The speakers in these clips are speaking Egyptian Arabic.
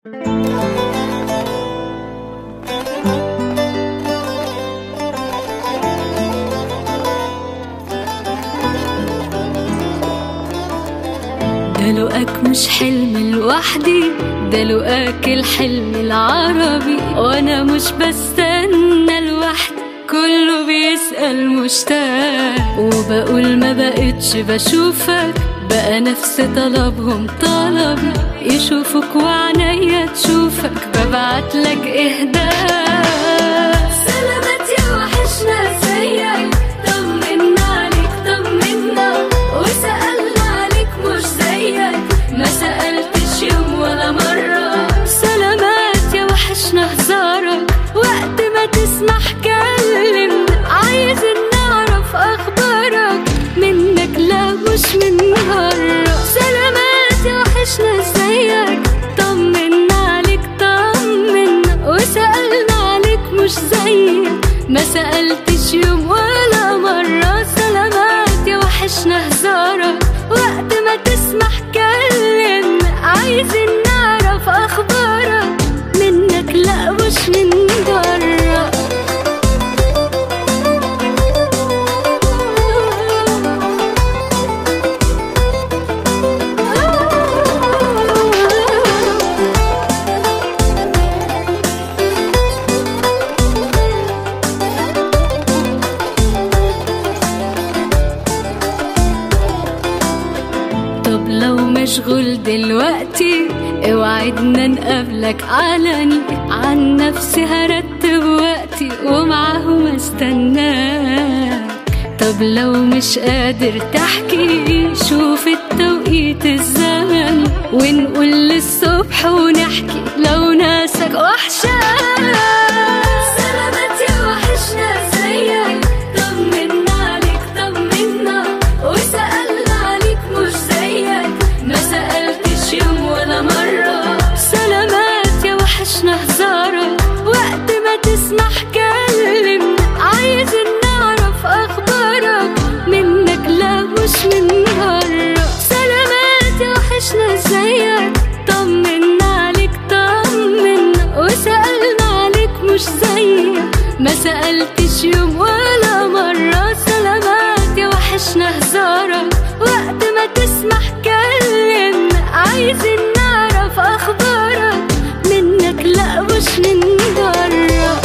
ده لقاك مش حلم لوحدي ده لقاك الحلم العربي وانا مش بستنى لوحدي كله بيسأل مشتاق وبقول ما بقتش بشوفك بقى نفس طلبهم طلبي يشوفك وعنيا تشوفك ببعتلك اهداء سلامات يا وحشنا زيك طمنا عليك طمنا وسألنا عليك مش زيك ما سألتش يوم ولا مرة سلامات يا وحشنا هزارك وقت ما تسمح كلمنا عايزين نعرف أخبارك منك لا مش من مرة سلامات يا وحشنا زيك طمنا عليك طمنا وسألنا عليك مش زيك ما سألتش يوم ولا مرة سلامات يا وحشنا هزارك وقت ما تسمح كلمنا عايزين نعرف أخبارك منك لا مش من بره طب لو مشغول دلوقتي اوعدنا نقابلك علني عن نفسي هرتب وقتي ومعاهم استناك طب لو مش قادر تحكي شوف التوقيت الزمن ونقول للصبح ونحكي لو ناسك وحشاك سلامات يا وحشنا زيك طمنا عليك طمنا وسألنا عليك مش زيك ما سألتش يوم ولا مرة سلامات يا وحشنا هزارك وقت ما تسمح كلمنا عايزين نعرف أخبارك منك لا مش من مرة سلامات يا وحشنا زيك طمنا عليك طمنا وسألنا عليك مش زيك ما سألتش يوم ولا مرة سلامات يا وحشنا هزارك وقت ما تسمح كلمنا عايزين نعرف أخبارك منك لا مش من بره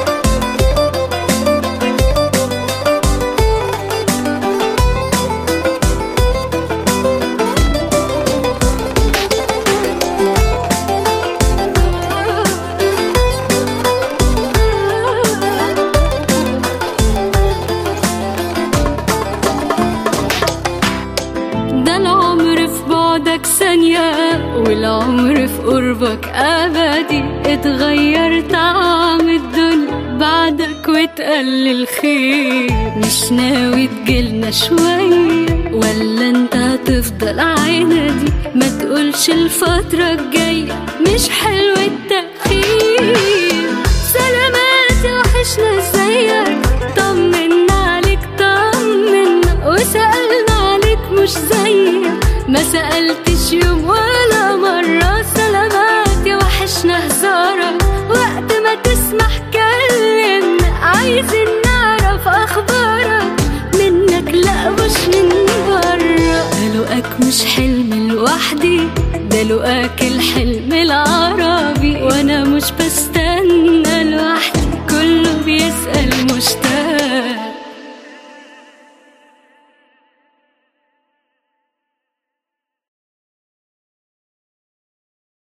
ده العمر في بعدك ثانية والعمر في قربك أبدي اتغير طعم الدنيا بعدك وتقلل خير مش ناوي تجيلنا شوية ولا انت هتفضل عندي ما تقولش الفترة الجاية مش حلو التأخير سلامات يا وحشنا زيك طمنا عليك طمنا وسألنا عليك مش زيك ما سألتش يوم ولا مرة سلامات يا وحشنا هزارك وقت ما تسمح كلمنا عايزين نعرف أخبارك منك لا مش من بره ده لقاك مش حلم لوحدي ده لقاك الحلم العظيم